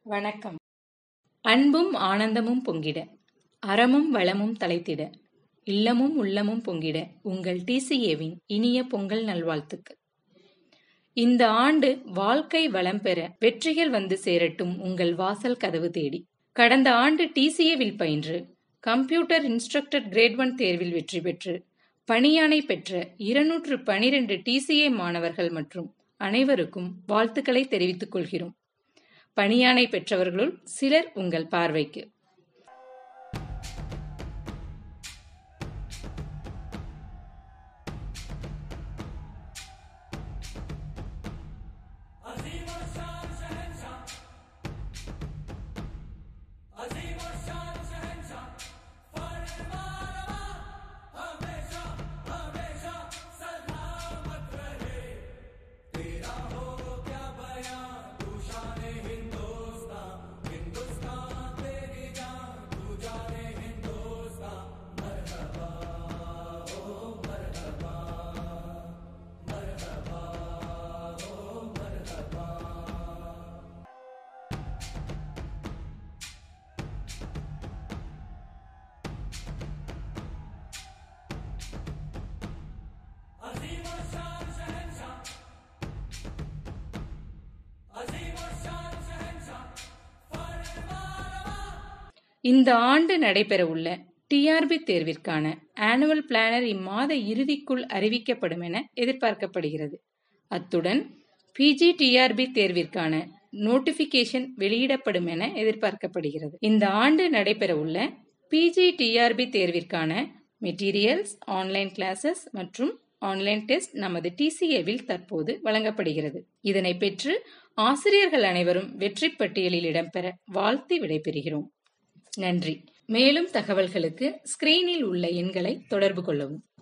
வணக்கம் அன்பும் ஆனந்தமும் பொங்கிட அறமும் வளமும் தலைத்திட இல்லமும் உள்ளமும் பொங்கிட உங்கள் டிசிஏவின் இனிய பொங்கல் நல்வாழ்த்துக்கள் இந்த ஆண்டு வாழ்க்கை வளம் பெற வெற்றிகள் வந்து சேரட்டும் உங்கள் வாசல் கதவு தேடி கடந்த ஆண்டு டிசிஏவில் பயின்று கம்ப்யூட்டர் இன்ஸ்ட்ரக்டர் கிரேட் ஒன் தேர்வில் வெற்றி பெற்று பணியாணை பெற்ற இருநூற்று பனிரெண்டு டிசிஏ மாணவர்கள் மற்றும் அனைவருக்கும் வாழ்த்துக்களை தெரிவித்துக் கொள்கிறோம் பணியாணை பெற்றவர்களுள் சிலர் உங்கள் பார்வைக்கு இந்த ஆண்டு நடைபெறவுள்ள டிஆர்பி தேர்விற்கான ஆனுவல் பிளானர் இம்மாத இறுதிக்குள் அறிவிக்கப்படும் என எதிர்பார்க்கப்படுகிறது அத்துடன் பிஜி டிஆர்பி தேர்விற்கான நோட்டிபிகேஷன் வெளியிடப்படும் என எதிர்பார்க்கப்படுகிறது இந்த ஆண்டு நடைபெறவுள்ள பிஜி டிஆர்பி தேர்விற்கான மெட்டீரியல்ஸ் ஆன்லைன் கிளாஸஸ் மற்றும் ஆன்லைன் டெஸ்ட் நமது டிசிஏவில் தற்போது வழங்கப்படுகிறது இதனை பெற்று ஆசிரியர்கள் அனைவரும் வெற்றி பட்டியலில் இடம்பெற வாழ்த்தி விடைபெறுகிறோம் நன்றி மேலும் தகவல்களுக்கு ஸ்கிரீனில் உள்ள எண்களை தொடர்பு கொள்ளவும்